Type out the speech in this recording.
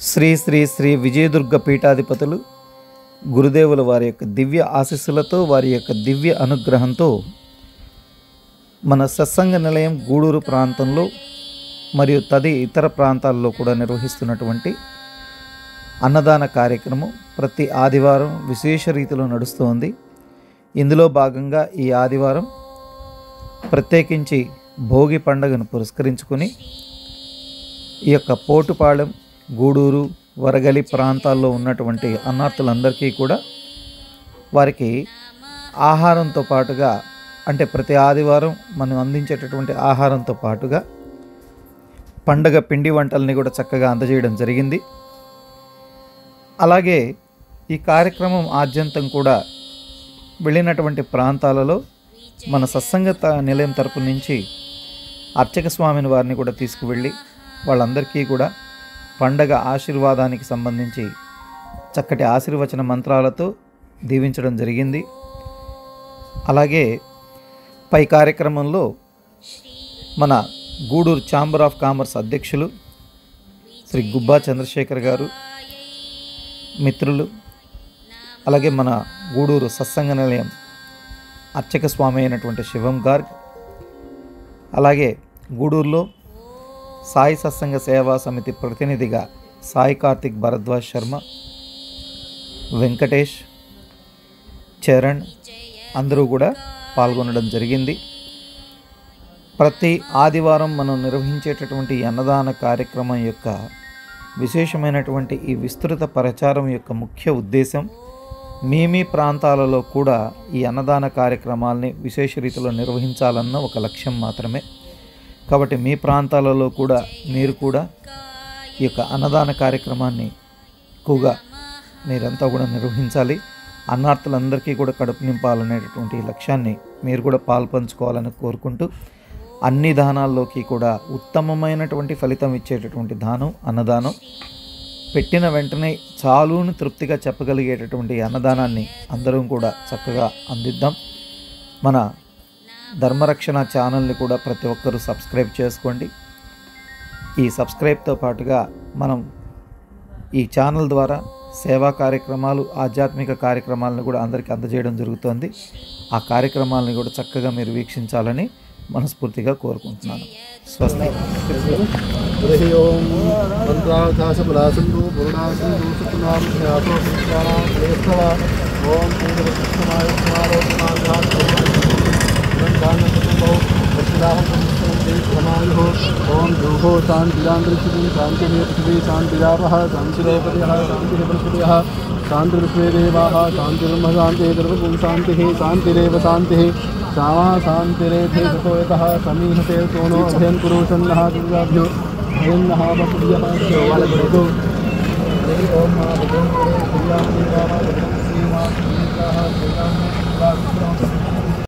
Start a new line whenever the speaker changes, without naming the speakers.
శ్రీ శ్రీ శ్రీ విజయదుర్గ పీఠాధిపతులు గురుదేవుల వారి యొక్క దివ్య ఆశీస్సులతో వారి యొక్క దివ్య అనుగ్రహంతో మన సత్సంగ నిలయం గూడూరు ప్రాంతంలో మరియు తది ఇతర ప్రాంతాల్లో కూడా నిర్వహిస్తున్నటువంటి అన్నదాన కార్యక్రమం ప్రతి ఆదివారం విశేష రీతిలో నడుస్తోంది ఇందులో భాగంగా ఈ ఆదివారం ప్రత్యేకించి భోగి పండుగను పురస్కరించుకుని ఈ యొక్క పోటుపాళెం గూడూరు వరగలి ప్రాంతాల్లో ఉన్నటువంటి అన్నార్థులందరికీ కూడా వారికి ఆహారంతో పాటుగా అంటే ప్రతి ఆదివారం మనం అందించేటటువంటి ఆహారంతో పాటుగా పండగ పిండి వంటల్ని కూడా చక్కగా అందజేయడం జరిగింది అలాగే ఈ కార్యక్రమం ఆద్యంతం కూడా వెళ్ళినటువంటి ప్రాంతాలలో మన సత్సంగత నిలయం తరపు నుంచి అర్చక స్వామిని వారిని కూడా తీసుకువెళ్ళి వాళ్ళందరికీ కూడా పండగ ఆశీర్వాదానికి సంబంధించి చక్కటి ఆశీర్వచన మంత్రాలతో దీవించడం జరిగింది అలాగే పై కార్యక్రమంలో మన గూడూరు ఛాంబర్ ఆఫ్ కామర్స్ అధ్యక్షులు శ్రీ గుబ్బా చంద్రశేఖర్ గారు మిత్రులు అలాగే మన గూడూరు సత్సంగ నిలయం అర్చక స్వామి అయినటువంటి శివం గార్గ్ అలాగే గూడూరులో సాయి సత్సంగ సేవా సమితి ప్రతినిధిగా సాయి కార్తిక్ భరద్వాజ్ శర్మ వెంకటేష్ చరణ్ అందరూ కూడా పాల్గొనడం జరిగింది ప్రతి ఆదివారం మనం నిర్వహించేటటువంటి ఈ అన్నదాన కార్యక్రమం యొక్క విశేషమైనటువంటి ఈ విస్తృత ప్రచారం యొక్క ముఖ్య ఉద్దేశం మీ మీ ప్రాంతాలలో కూడా ఈ అన్నదాన కార్యక్రమాల్ని విశేష రీతిలో నిర్వహించాలన్న ఒక లక్ష్యం మాత్రమే కాబట్టి మీ ప్రాంతాలలో కూడా మీరు కూడా ఈ యొక్క అన్నదాన కార్యక్రమాన్ని ఎక్కువగా మీరంతా కూడా నిర్వహించాలి అన్నార్థులందరికీ కూడా కడుపు నింపాలనేటటువంటి ఈ లక్ష్యాన్ని మీరు కూడా పాల్పంచుకోవాలని కోరుకుంటూ అన్ని దానాల్లోకి కూడా ఉత్తమమైనటువంటి ఫలితం ఇచ్చేటటువంటి దానం అన్నదానం పెట్టిన వెంటనే చాలుని తృప్తిగా చెప్పగలిగేటటువంటి ఈ అన్నదానాన్ని అందరం కూడా చక్కగా అందిద్దాం మన ధర్మరక్షణ ఛానల్ని కూడా ప్రతి ఒక్కరూ సబ్స్క్రైబ్ చేసుకోండి ఈ సబ్స్క్రైబ్తో పాటుగా మనం ఈ ఛానల్ ద్వారా సేవా కార్యక్రమాలు ఆధ్యాత్మిక కార్యక్రమాలను కూడా అందరికీ అందజేయడం జరుగుతుంది ఆ కార్యక్రమాలను కూడా చక్కగా మీరు వీక్షించాలని మనస్ఫూర్తిగా కోరుకుంటున్నాను స్వస్తి
हरिः ओं मन्त्रार्थाशपलासिन्धु पूर्णासिन्धु सुखनां ध्यासो विद्यानां श्रेष्ठः ॐ पूर्णकृष्णमाय ॐ दुःखो शान्तिरान्तरिक्षितं शान्तिमे पृथिवी शान्तिरापः शान्तिरोपतिः शान्तिः बृहस्पतिः शान्तिर्विश्वे देवाः शान्तिर्ब्रह्म शान्तिः सर्वगुं शान्तिः शान्तिरेव शान्तिः श्यामा शान्तिरेधे सतो यतः समीहते सोनो अभयं कुरु सन्नः दुर्गाभ्यो भयं नः वसुभ्यः शिवालभ्यो हरि ओं मा भजं कुरे श्रीराम देवा भजं श्रीमा श्रीकाः श्रीराम